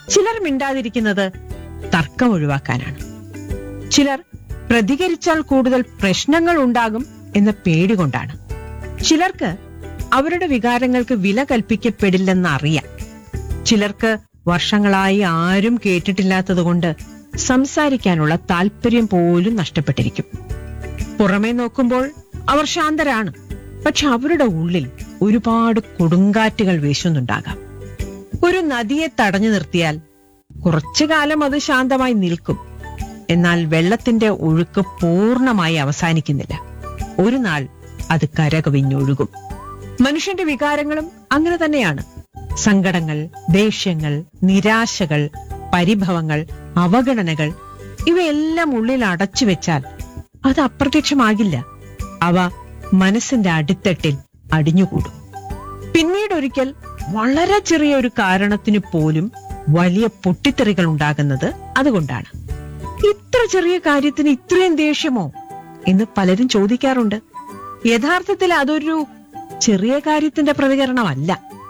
ചിലർ മിണ്ടാതിരിക്കുന്നത് തർക്കം ഒഴിവാക്കാനാണ് ചിലർ പ്രതികരിച്ചാൽ കൂടുതൽ പ്രശ്നങ്ങൾ ഉണ്ടാകും എന്ന പേടി കൊണ്ടാണ് ചിലർക്ക് അവരുടെ വികാരങ്ങൾക്ക് വില കൽപ്പിക്കപ്പെടില്ലെന്ന് അറിയാം ചിലർക്ക് വർഷങ്ങളായി ആരും കേട്ടിട്ടില്ലാത്തതുകൊണ്ട് സംസാരിക്കാനുള്ള താല്പര്യം പോലും നഷ്ടപ്പെട്ടിരിക്കും പുറമേ നോക്കുമ്പോൾ അവർ ശാന്തരാണ് പക്ഷെ അവരുടെ ഉള്ളിൽ ഒരുപാട് കൊടുങ്കാറ്റുകൾ വീശുന്നുണ്ടാകാം ഒരു നദിയെ തടഞ്ഞു നിർത്തിയാൽ കുറച്ചു കാലം അത് ശാന്തമായി നിൽക്കും എന്നാൽ വെള്ളത്തിന്റെ ഒഴുക്ക് പൂർണ്ണമായി അവസാനിക്കുന്നില്ല ഒരു നാൾ അത് കരകവിഞ്ഞൊഴുകും മനുഷ്യന്റെ വികാരങ്ങളും അങ്ങനെ തന്നെയാണ് സങ്കടങ്ങൾ ദേഷ്യങ്ങൾ നിരാശകൾ പരിഭവങ്ങൾ അവഗണനകൾ ഇവയെല്ലാം ഉള്ളിൽ അടച്ചു വെച്ചാൽ അത് അപ്രത്യക്ഷമാകില്ല അവ മനസ്സിന്റെ അടിത്തട്ടിൽ അടിഞ്ഞുകൂടും പിന്നീട് ഒരിക്കൽ വളരെ ചെറിയ ഒരു കാരണത്തിന് പോലും വലിയ പൊട്ടിത്തെറികൾ ഉണ്ടാകുന്നത് അതുകൊണ്ടാണ് ഇത്ര ചെറിയ കാര്യത്തിന് ഇത്രയും ദേഷ്യമോ എന്ന് പലരും ചോദിക്കാറുണ്ട് യഥാർത്ഥത്തിൽ അതൊരു ചെറിയ കാര്യത്തിന്റെ പ്രതികരണമല്ല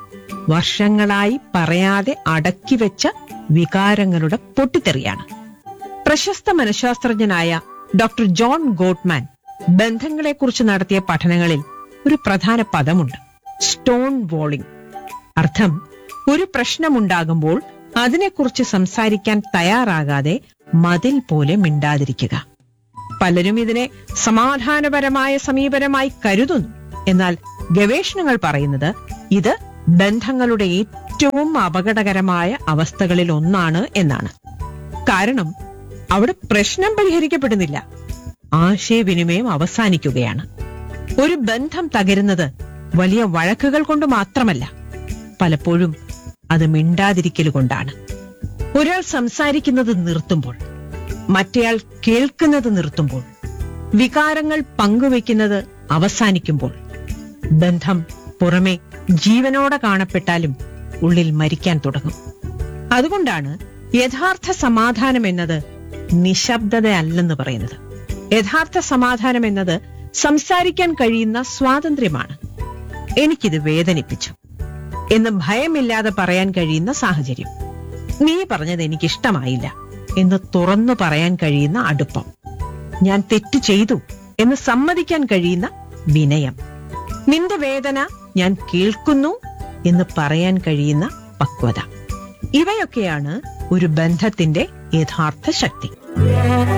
വർഷങ്ങളായി പറയാതെ അടക്കി വെച്ച വികാരങ്ങളുടെ പൊട്ടിത്തെറിയാണ് പ്രശസ്ത മനഃശാസ്ത്രജ്ഞനായ ഡോക്ടർ ജോൺ ഗോട്ട്മാൻ ബന്ധങ്ങളെക്കുറിച്ച് നടത്തിയ പഠനങ്ങളിൽ ഒരു പ്രധാന പദമുണ്ട് സ്റ്റോൺ വോളിംഗ് അർത്ഥം ഒരു പ്രശ്നമുണ്ടാകുമ്പോൾ അതിനെക്കുറിച്ച് സംസാരിക്കാൻ തയ്യാറാകാതെ മതിൽ പോലെ മിണ്ടാതിരിക്കുക പലരും ഇതിനെ സമാധാനപരമായ സമീപനമായി കരുതുന്നു എന്നാൽ ഗവേഷണങ്ങൾ പറയുന്നത് ഇത് ബന്ധങ്ങളുടെ ഏറ്റവും അപകടകരമായ അവസ്ഥകളിൽ ഒന്നാണ് എന്നാണ് കാരണം അവിടെ പ്രശ്നം പരിഹരിക്കപ്പെടുന്നില്ല ആശയവിനിമയം അവസാനിക്കുകയാണ് ഒരു ബന്ധം തകരുന്നത് വലിയ വഴക്കുകൾ കൊണ്ട് മാത്രമല്ല പലപ്പോഴും അത് മിണ്ടാതിരിക്കൽ കൊണ്ടാണ് ഒരാൾ സംസാരിക്കുന്നത് നിർത്തുമ്പോൾ മറ്റേയാൾ കേൾക്കുന്നത് നിർത്തുമ്പോൾ വികാരങ്ങൾ പങ്കുവെക്കുന്നത് അവസാനിക്കുമ്പോൾ ബന്ധം പുറമെ ജീവനോടെ കാണപ്പെട്ടാലും ഉള്ളിൽ മരിക്കാൻ തുടങ്ങും അതുകൊണ്ടാണ് യഥാർത്ഥ സമാധാനം എന്നത് നിശബ്ദതയല്ലെന്ന് പറയുന്നത് യഥാർത്ഥ സമാധാനം എന്നത് സംസാരിക്കാൻ കഴിയുന്ന സ്വാതന്ത്ര്യമാണ് എനിക്കിത് വേദനിപ്പിച്ചു എന്ന് ഭയമില്ലാതെ പറയാൻ കഴിയുന്ന സാഹചര്യം നീ പറഞ്ഞത് എനിക്കിഷ്ടമായില്ല എന്ന് തുറന്നു പറയാൻ കഴിയുന്ന അടുപ്പം ഞാൻ തെറ്റ് ചെയ്തു എന്ന് സമ്മതിക്കാൻ കഴിയുന്ന വിനയം നിന്റെ വേദന ഞാൻ കേൾക്കുന്നു എന്ന് പറയാൻ കഴിയുന്ന പക്വത ഇവയൊക്കെയാണ് ഒരു ബന്ധത്തിന്റെ യഥാർത്ഥ ശക്തി